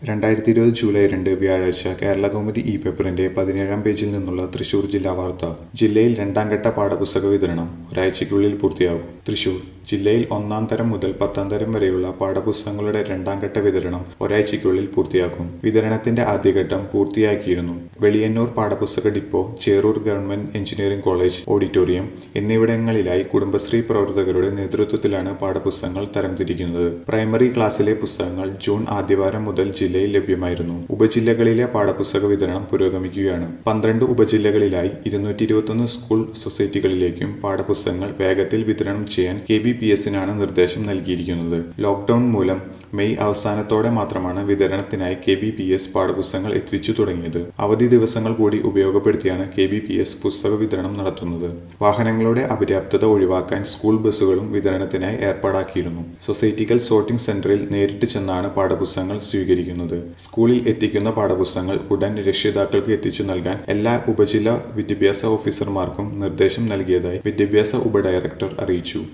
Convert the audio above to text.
രണ്ടായിരത്തി ഇരുപത് ജൂലൈ രണ്ട് വ്യാഴാഴ്ച കേരള കൗമുദി ഇ പേപ്പറിന്റെ പതിനേഴാം പേജിൽ നിന്നുള്ള തൃശൂർ ജില്ലാ വാർത്ത ജില്ലയിൽ രണ്ടാം ഘട്ട പാഠപുസ്തക വിതരണം ഒരാഴ്ചയ്ക്കുള്ളിൽ പൂർത്തിയാകും തൃശൂർ ജില്ലയിൽ ഒന്നാം തരം മുതൽ പത്താം തരം വരെയുള്ള പാഠപുസ്തകങ്ങളുടെ രണ്ടാം ഘട്ട വിതരണം ഒരാഴ്ചയ്ക്കുള്ളിൽ പൂർത്തിയാക്കും വിതരണത്തിന്റെ ആദ്യഘട്ടം പൂർത്തിയാക്കിയിരുന്നു വെളിയന്നൂർ പാഠപുസ്തക depot Cherur government engineering college auditorium എന്നിവിടങ്ങളിലായി കുടുംബശ്രീ പ്രവർത്തകരുടെ നേതൃത്വത്തിലാണ് പാഠപുസ്തകങ്ങൾ തരംതിരിക്കുന്നത് പ്രൈമറി ക്ലാസ്സിലെ പുസ്തകങ്ങൾ ജൂൺ ആദ്യവാരം മുതൽ ജില്ലയിൽ ലഭ്യമായിരുന്നു ഉപജില്ലകളിലെ പാഠപുസ്തക വിതരണം പുരോഗമിക്കുകയാണ് പന്ത്രണ്ട് ഉപജില്ലകളിലായി ഇരുന്നൂറ്റി ഇരുപത്തൊന്ന് സ്കൂൾ സൊസൈറ്റികളിലേക്കും പാഠപുസ്തകങ്ങൾ വേഗത്തിൽ വിതരണം ചെയ്യാൻ കെ ബി പി എസിനാണ് നിർദ്ദേശം നൽകിയിരിക്കുന്നത് ലോക്ക്ഡൌൺ മൂലം മെയ് അവസാനത്തോടെ മാത്രമാണ് വിതരണത്തിനായി കെ ബി പി എസ് പാഠപുസ്തകങ്ങൾ എത്തിച്ചു തുടങ്ങിയത് അവധി ദിവസങ്ങൾ കൂടി ഉപയോഗപ്പെടുത്തിയാണ് കെ ബി പി എസ് പുസ്തക വിതരണം നടത്തുന്നത് വാഹനങ്ങളുടെ അപര്യാപ്തത ഒഴിവാക്കാൻ സ്കൂൾ ബസ്സുകളും വിതരണത്തിനായി ഏർപ്പാടാക്കിയിരുന്നു സൊസൈറ്റികൾ സോർട്ടിംഗ് സെന്ററിൽ നേരിട്ട് ചെന്നാണ് പാഠപുസ്തകങ്ങൾ സ്വീകരിക്കുന്നത് സ്കൂളിൽ എത്തിക്കുന്ന പാഠപുസ്തകങ്ങൾ ഉടൻ രക്ഷിതാക്കൾക്ക് എത്തിച്ചു നൽകാൻ എല്ലാ ഉപജില്ല വിദ്യാഭ്യാസ ഓഫീസർമാർക്കും നിർദ്ദേശം നൽകിയതായി വിദ്യാഭ്യാസ ഉപഡയറക്ടർ അറിയിച്ചു